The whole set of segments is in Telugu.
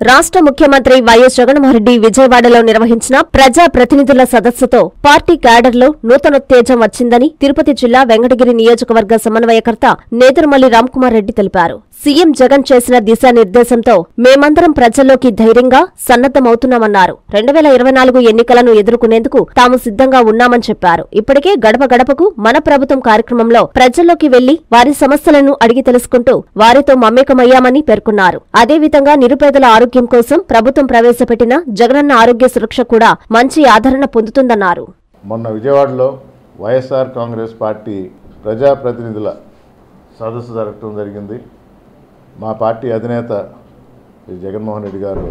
రాష్ట్ర ముఖ్యమంత్రి వైఎస్ జగన్మోహన్రెడ్డి విజయవాడలో నిర్వహించిన ప్రజా ప్రతినిధుల సదస్సుతో పార్టీ క్యాడర్లో నూతనోత్తేజం వచ్చిందని తిరుపతి జిల్లా వెంకటగిరి నియోజకవర్గ సమన్వయకర్త నేదురుమల్లి రామ్కుమార్ రెడ్డి తెలిపారు సీఎం జగన్ చేసిన దిశానిర్దేశంతో మేమందరం ప్రజల్లోకి ధైర్యంగా సన్నద్దమవుతున్నామన్నారు రెండు వేల ఇరవై నాలుగు ఎన్నికలను ఎదుర్కొనేందుకు తాము సిద్ధంగా ఉన్నామని చెప్పారు ఇప్పటికే గడప గడపకు మన ప్రభుత్వం కార్యక్రమంలో ప్రజల్లోకి వెళ్లి వారి సమస్యలను అడిగి తెలుసుకుంటూ వారితో మమేకమయ్యామని పేర్కొన్నారు అదేవిధంగా నిరుపేదల ఆరోగ్యం కోసం ప్రభుత్వం ప్రవేశపెట్టిన జగనన్న ఆరోగ్య సురక్ష కూడా మంచి ఆదరణ పొందుతుందన్నారు మొన్న విజయవాడలో వైఎస్ఆర్ కాంగ్రెస్ పార్టీ ప్రజాప్రతినిధుల సదస్సు జరగటం జరిగింది మా పార్టీ అధినేత శ్రీ జగన్మోహన్ రెడ్డి గారు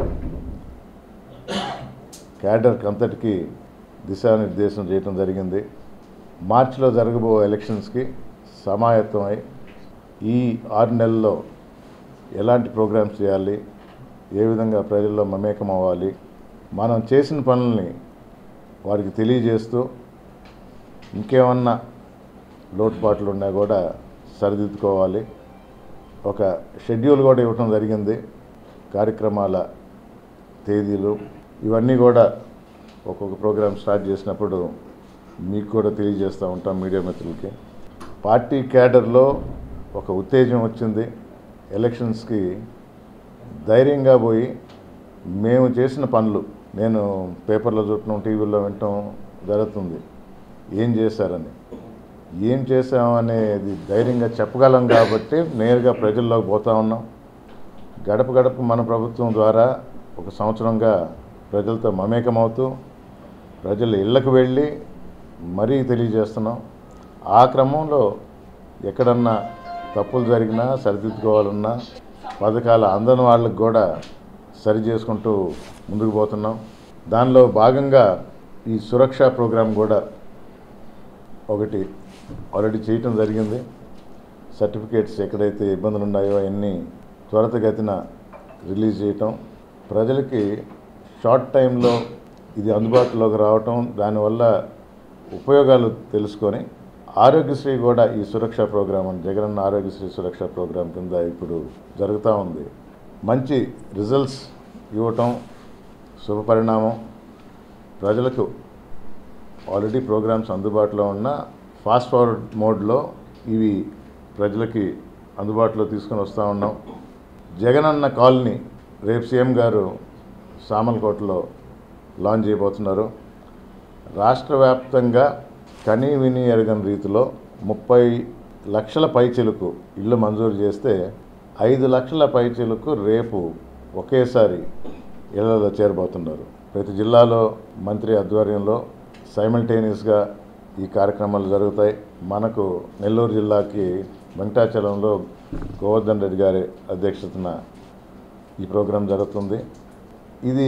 క్యాడర్కి అంతటికీ దిశానిర్దేశం చేయటం జరిగింది మార్చిలో జరగబో ఎలక్షన్స్కి సమాయత్తమై ఈ ఆరు నెలల్లో ఎలాంటి ప్రోగ్రామ్స్ చేయాలి ఏ విధంగా ప్రజల్లో మమేకం అవ్వాలి మనం చేసిన పనుల్ని వారికి తెలియజేస్తూ ఇంకేమన్నా లోటుపాట్లు ఉన్నా కూడా సరిదిద్దుకోవాలి ఒక షెడ్యూల్ కూడా ఇవ్వటం జరిగింది కార్యక్రమాల తేదీలు ఇవన్నీ కూడా ఒక్కొక్క ప్రోగ్రామ్ స్టార్ట్ చేసినప్పుడు మీకు కూడా తెలియజేస్తూ ఉంటాం మీడియా మిత్రులకి పార్టీ క్యాడర్లో ఒక ఉత్తేజం వచ్చింది ఎలక్షన్స్కి ధైర్యంగా పోయి మేము చేసిన పనులు నేను పేపర్లో చూడటం టీవీలో వినటం జరుగుతుంది ఏం చేశారని ఏం చేసామనేది ధైర్యంగా చెప్పగలం కాబట్టి నేరుగా ప్రజల్లోకి పోతా ఉన్నాం గడప గడప మన ప్రభుత్వం ద్వారా ఒక సంవత్సరంగా ప్రజలతో మమేకమవుతూ ప్రజల ఇళ్లకు వెళ్ళి మరీ తెలియజేస్తున్నాం ఆ క్రమంలో ఎక్కడన్నా తప్పులు జరిగినా సరిదిద్దుకోవాలన్నా పథకాలు అందని వాళ్ళకి కూడా సరి చేసుకుంటూ ముందుకు పోతున్నాం దానిలో భాగంగా ఈ సురక్ష ప్రోగ్రాం కూడా ఒకటి ఆల్రెడీ చేయటం జరిగింది సర్టిఫికేట్స్ ఎక్కడైతే ఇబ్బందులు ఉన్నాయో అవన్నీ త్వరితగతిన రిలీజ్ చేయటం ప్రజలకి షార్ట్ టైంలో ఇది అందుబాటులోకి రావటం దానివల్ల ఉపయోగాలు తెలుసుకొని ఆరోగ్యశ్రీ కూడా ఈ సురక్ష ప్రోగ్రాం అని జగనన్న ఆరోగ్యశ్రీ సురక్ష ప్రోగ్రాం కింద ఇప్పుడు జరుగుతూ ఉంది మంచి రిజల్ట్స్ ఇవ్వటం శుభపరిణామం ప్రజలకు ఆల్రెడీ ప్రోగ్రామ్స్ అందుబాటులో ఉన్న ఫాస్ట్ ఫార్వర్డ్ మోడ్లో ఇవి ప్రజలకి అందుబాటులో తీసుకొని వస్తూ ఉన్నాం జగనన్న కాలనీ రేపు సీఎం గారు సామలకోటలో లాంచ్ చేయబోతున్నారు రాష్ట్ర వ్యాప్తంగా కనీ విని ఎరగని రీతిలో ముప్పై లక్షల పైచిలుకు ఇల్లు మంజూరు చేస్తే ఐదు లక్షల పైచిలుకు రేపు ఒకేసారి ఇళ్లలో చేరబోతున్నారు ప్రతి జిల్లాలో మంత్రి ఆధ్వర్యంలో సైమల్టేనియస్గా ఈ కార్యక్రమాలు జరుగుతాయి మనకు నెల్లూరు జిల్లాకి వెంకటాచలంలో గోవర్ధన్ రెడ్డి గారి అధ్యక్షతన ఈ ప్రోగ్రాం జరుగుతుంది ఇది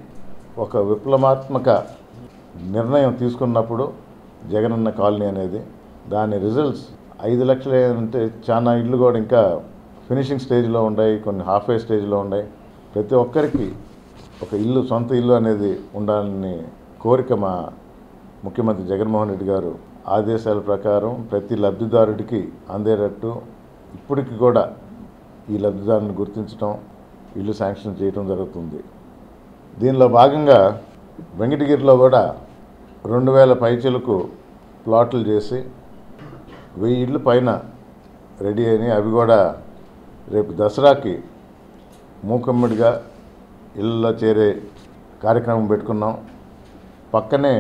ఒక విప్లవాత్మక నిర్ణయం తీసుకున్నప్పుడు జగనన్న కాలనీ అనేది దాని రిజల్ట్స్ ఐదు లక్షలు అంటే చాలా ఇళ్ళు కూడా ఇంకా ఫినిషింగ్ స్టేజ్లో ఉన్నాయి కొన్ని హాఫ్ వే స్టేజ్లో ఉన్నాయి ప్రతి ఒక్కరికి ఒక ఇల్లు సొంత ఇల్లు అనేది ఉండాలని కోరిక మా ముఖ్యమంత్రి జగన్మోహన్ రెడ్డి గారు ఆదేశాల ప్రకారం ప్రతి లబ్ధిదారుడికి అందేటట్టు ఇప్పటికి కూడా ఈ లబ్ధిదారుని గుర్తించడం ఇల్లు శాంక్షన్ చేయడం జరుగుతుంది దీనిలో భాగంగా వెంకటగిరిలో కూడా రెండు వేల పైచలకు ప్లాట్లు చేసి వెయ్యి ఇళ్ళు పైన రెడీ అయినాయి అవి కూడా రేపు దసరాకి మూకమ్మడిగా ఇళ్ళలో చేరే కార్యక్రమం పెట్టుకున్నాం పక్కనే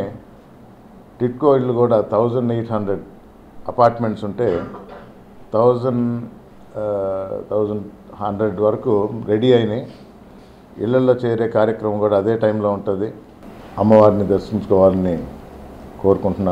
టిట్కో ఇళ్ళు కూడా థౌజండ్ ఎయిట్ హండ్రెడ్ అపార్ట్మెంట్స్ ఉంటే థౌజండ్ థౌజండ్ హండ్రెడ్ వరకు రెడీ అయినాయి ఇళ్లలో చేరే కార్యక్రమం కూడా అదే టైంలో ఉంటుంది అమ్మవారిని దర్శించుకోవాలని కోరుకుంటున్నాను